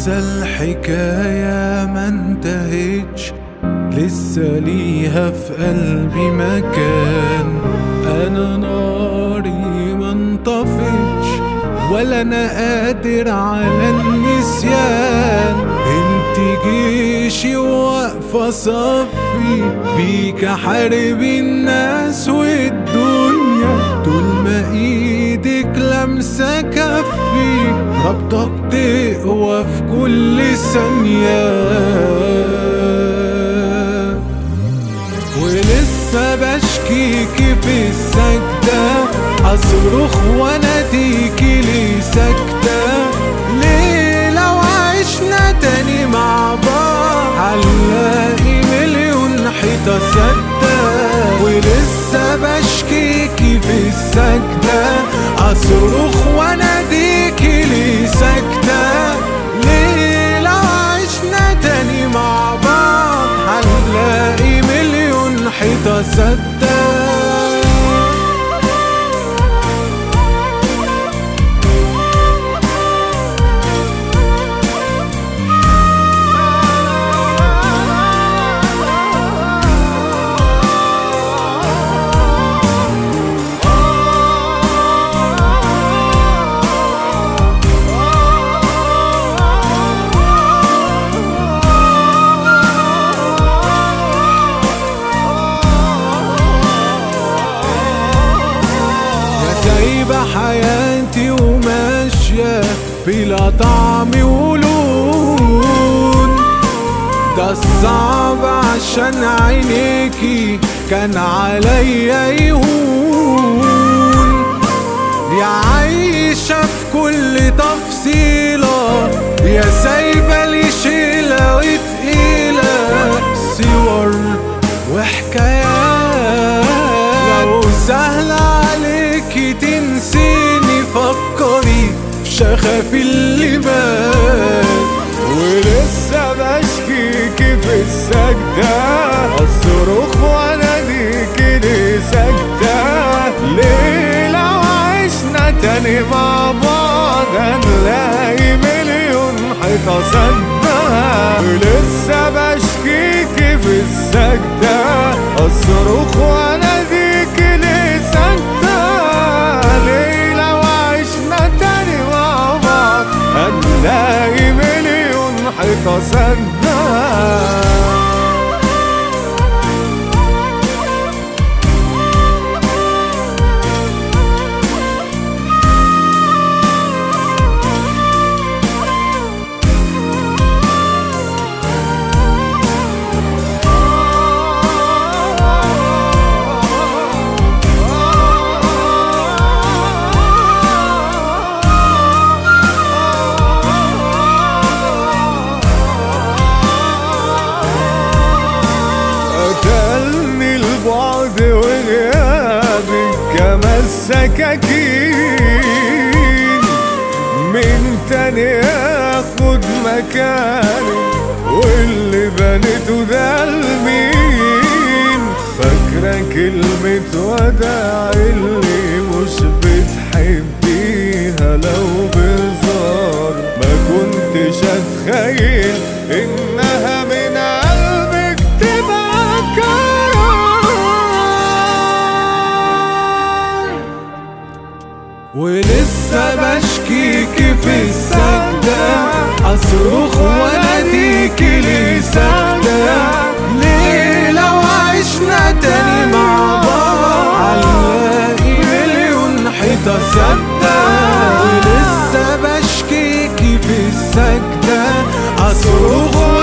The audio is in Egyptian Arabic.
لسه الحكاية ما انتهتش لسه ليها في قلبي مكان انا ناري ما انطفتش ولا انا قادر على النسيان انت جيشي واقفة صفي بيك احارب الناس والدنيا طول ما ايدك لمسة كفي ربطك تقوى في كل ثانية ولسه بشكيكي في السجدة أصرخ واناديكي ليه ساكتة ليه لو عشنا تاني مع بعض هنلاقي مليون حيطة سدة ولسه بشكيكي في السجدة أصرخ واناديكي ليه ساكتة ليه لو عشنا تاني مع بعض هنلاقي مليون حيطة سدة يا سايبة حياتي وماشية بلا طعم ولون ده الصعب عشان عينيكي كان عليا يهون يا عايشة في كل تفصيلة يا سايبة لي شيلة وتقيلة صور وحكايات لو سهل عليكي تنسيني فكري في شغف اللي مات ولسه بشكيكي في السجدة أصرخ واناديكي ليه سجدة ليه لو عشنا تاني مع بعض هنلاقي مليون حيطة سدة ولسه بشكيكي في السجدة أصرخ واناديكي ليه سجدة ليه لو عشنا تاني مع بعض هنلاقي مليون حيطة سدة قتلني البعد وغيابك كما السكاكين من تاني ياخد مكاني واللي بنيته ده لمين فاكرة كلمة وداع اللي مش بتحبيها لو بهزار ما كنتش اتخيل انها من قلبك تبقى قرار ولسه بشكيكي في السجدة أصرخ واناديكي ليه سجدة ليه لو عشنا تاني مع بعض هنلاقي مليون حيطة سدة ولسه بشكيكي في السجدة أصرخ